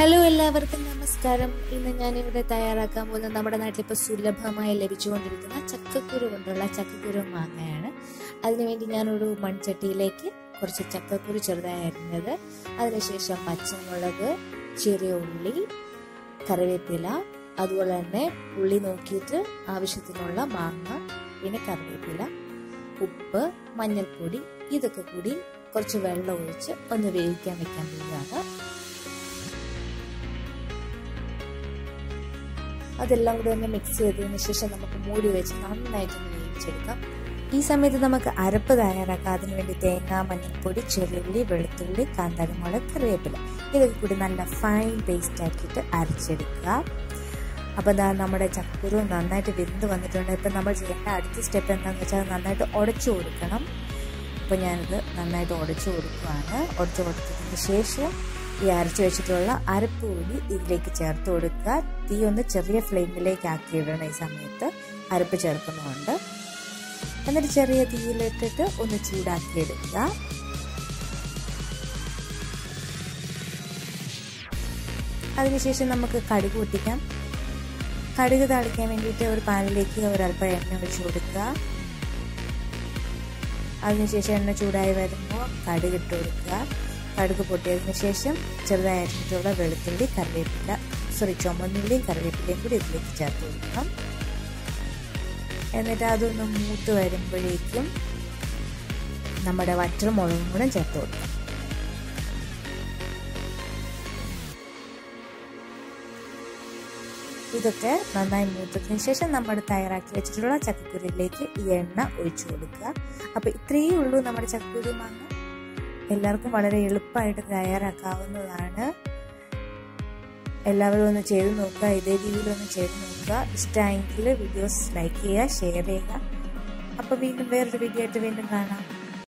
hello എല്ലാവർക്കും നമസ്കാരം ഇന്ന് ഞാനിവിടെ തയ്യാറാക്കാൻ പോകുന്ന നമ്മുടെ നാട്ടിൽ ഇപ്പോൾ സുലഭമായി ലഭിച്ചുകൊണ്ടിരിക്കുന്ന ചക്കക്കുരു കൊണ്ടുള്ള ചക്കക്കുരു മാങ്ങയാണ് അതിനുവേണ്ടി ഞാനൊരു മൺചട്ടിയിലേക്ക് കുറച്ച് ചക്കക്കുരു ചെറുതായി അരിഞ്ഞത് അതിനുശേഷം പച്ചമുളക് ചെറിയ ഉള്ളി കറിവേപ്പില അതുപോലെ തന്നെ ഉള്ളി നോക്കിയിട്ട് ആവശ്യത്തിനുള്ള മാങ്ങ പിന്നെ കറിവേപ്പില ഉപ്പ് മഞ്ഞൾപ്പൊടി ഇതൊക്കെ കൂടി കുറച്ച് വെള്ളം ഒഴിച്ച് ഒന്ന് വേവിക്കാൻ വെക്കാൻ പോവുകയാണ് അതെല്ലാം കൂടി ഒന്ന് മിക്സ് ചെയ്തതിന് ശേഷം നമുക്ക് മൂടി വെച്ച് നന്നായിട്ട് വേവിച്ചെടുക്കാം ഈ സമയത്ത് നമുക്ക് അരപ്പ് തയ്യാറാക്കാം അതിന് വേണ്ടി തേങ്ങ മഞ്ഞൾപ്പൊടി ചെറിയുള്ളി വെളുത്തുള്ളി കാന്താരിമുളക് കറിവേപ്പില ഇതൊക്കെ കൂടി നല്ല ഫൈൻ പേസ്റ്റ് ആക്കിയിട്ട് അരച്ചെടുക്കുക അപ്പോൾ എന്താ നമ്മുടെ ചക്കുരു നന്നായിട്ട് വെന്ത് വന്നിട്ടുണ്ട് ഇപ്പം നമ്മൾ ചെയ്യേണ്ട അടുത്ത സ്റ്റെപ്പ് എന്താണെന്ന് വെച്ചാൽ നന്നായിട്ട് ഉടച്ചു കൊടുക്കണം അപ്പോൾ ഞാനിത് നന്നായിട്ട് ഉടച്ചു കൊടുക്കുകയാണ് ഉടച്ചു കൊടുത്തതിന് ശേഷം ഈ അരച്ചു വെച്ചിട്ടുള്ള അരപ്പ് കൂടി ഇതിലേക്ക് ചേർത്ത് കൊടുക്കുക തീ ഒന്ന് ചെറിയ ഫ്ലെയിമിലേക്ക് ആക്കിയിടണം ഈ സമയത്ത് അരപ്പ് ചേർക്കുന്നുണ്ട് എന്നിട്ട് ചെറിയ തീയിലിട്ടിട്ട് ഒന്ന് ചൂടാക്കി എടുക്കുക അതിനുശേഷം നമുക്ക് കടുക് പൊട്ടിക്കാം കടുക് താളിക്കാൻ വേണ്ടിയിട്ട് ഒരു പാനിലേക്ക് ഒരല്പം എണ്ണ ഒഴിച്ചു കൊടുക്കുക അതിനുശേഷം എണ്ണ ചൂടായി വരുമ്പോൾ കടുക് ഇട്ട് കൊടുക്കുക കടുക് പൊട്ടിയതിന് ശേഷം ചെറുതായി അരിഞ്ഞിട്ടുള്ള വെളുത്തുള്ളി കറിവേപ്പില സോറി ചുമന്നുള്ളിയും കറിവേപ്പിലയും കൂടി ഇതിലേക്ക് ചേർത്ത് കൊടുക്കണം എന്നിട്ട് അതൊന്ന് മൂത്ത് വരുമ്പോഴേക്കും നമ്മുടെ വറ്റൽ മുളകും കൂടെ ചേർത്ത് കൊടുക്കണം ഇതൊക്കെ നന്നായി മൂത്തതിന് ശേഷം നമ്മൾ തയ്യാറാക്കി വെച്ചിട്ടുള്ള ചക്കക്കുരുവിലേക്ക് ഈ എണ്ണ ഒഴിച്ചു കൊടുക്കുക അപ്പോൾ ഇത്രയേ ഉള്ളൂ നമ്മുടെ ചക്കക്കുരു മാങ്ങ എല്ലാവർക്കും വളരെ എളുപ്പമായിട്ട് തയ്യാറാക്കാവുന്നതാണ് എല്ലാവരും ഒന്ന് ചെയ്ത് നോക്കുക ഇതേ രീതിയിലൊന്ന് ചെയ്ത് നോക്കുക ഇഷ്ടമായെങ്കിൽ വീഡിയോസ് ലൈക്ക് ചെയ്യുക ഷെയർ ചെയ്യുക അപ്പോൾ വീണ്ടും വേറൊരു വീഡിയോ ആയിട്ട് വീണ്ടും കാണാം